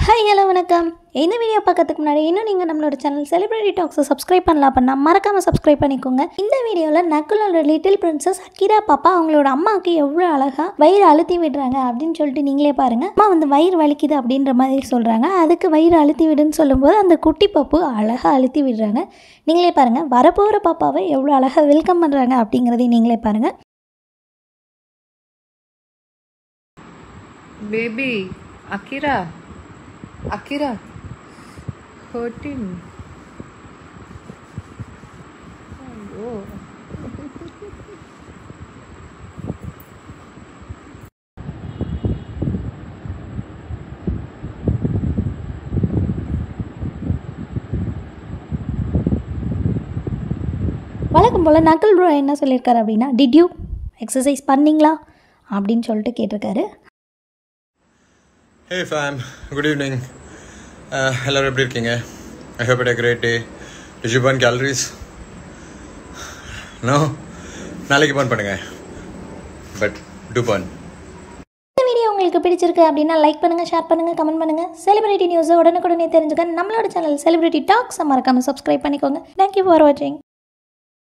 Hi hello வணக்கம் இந்த video பார்க்கறதுக்கு முன்னாடி இன்னும் நீங்கள் நம்மளோட சேனல் செலிபிரிட்டி டாக்ஸை சப்ஸ்கிரைப் பண்ணலாம் அப்படின்னா மறக்காமல் சப்ஸ்கிரைப் பண்ணிக்கோங்க இந்த வீடியோவில் நக்குலோட லிட்டில் பிரின்சஸ் அக்கிரா பாப்பா அவங்களோட அம்மாவுக்கு எவ்வளோ அழகாக வயிறு அழுத்தி விடுறாங்க அப்படின்னு சொல்லிட்டு நீங்களே பாருங்கள் அம்மா வந்து வயிறு வலிக்குது அப்படின்ற மாதிரி சொல்கிறாங்க அதுக்கு வயிறு அழுத்தி விடுன்னு சொல்லும்போது அந்த குட்டி பப்பு அழகாக அழுத்தி விடுறாங்க நீங்களே பாருங்கள் வரப்போகிற பாப்பாவை எவ்வளோ அழகாக வெல்கம் பண்ணுறாங்க அப்படிங்கிறதையும் நீங்களே பாருங்கள் Baby, Akira. Akira. Hurting. ஐயோ வழக்கம் போல் நக்கல் ப்ரோ என்ன சொல்லியிருக்காரு அப்படின்னா டிட் யூ எக்ஸசைஸ் பண்ணீங்களா அப்படின்னு சொல்லிட்டு கேட்டிருக்காரு ஹே ஃபேம் குட் ஈவினிங் எல்லோரும் எப்படி இருக்கீங்க I hope it a great day did you burn calories no நாளைக்கு பர்ன் பண்ணுங்க பட் டூ பர்ன் இந்த வீடியோ உங்களுக்கு பிடிச்சிருக்கு அப்படின்னா லைக் பண்ணுங்கள் ஷேர் பண்ணுங்கள் கமெண்ட் பண்ணுங்கள் செலிபிரிட்டி நியூஸை உடனுக்குடனே தெரிஞ்சுக்க நம்மளோட சேனல் செலிபிரிட்டி டாக்ஸை மறக்காமல் சப்ஸ்கிரைப் பண்ணிக்கோங்க தேங்க்யூ ஃபார் வாட்சிங்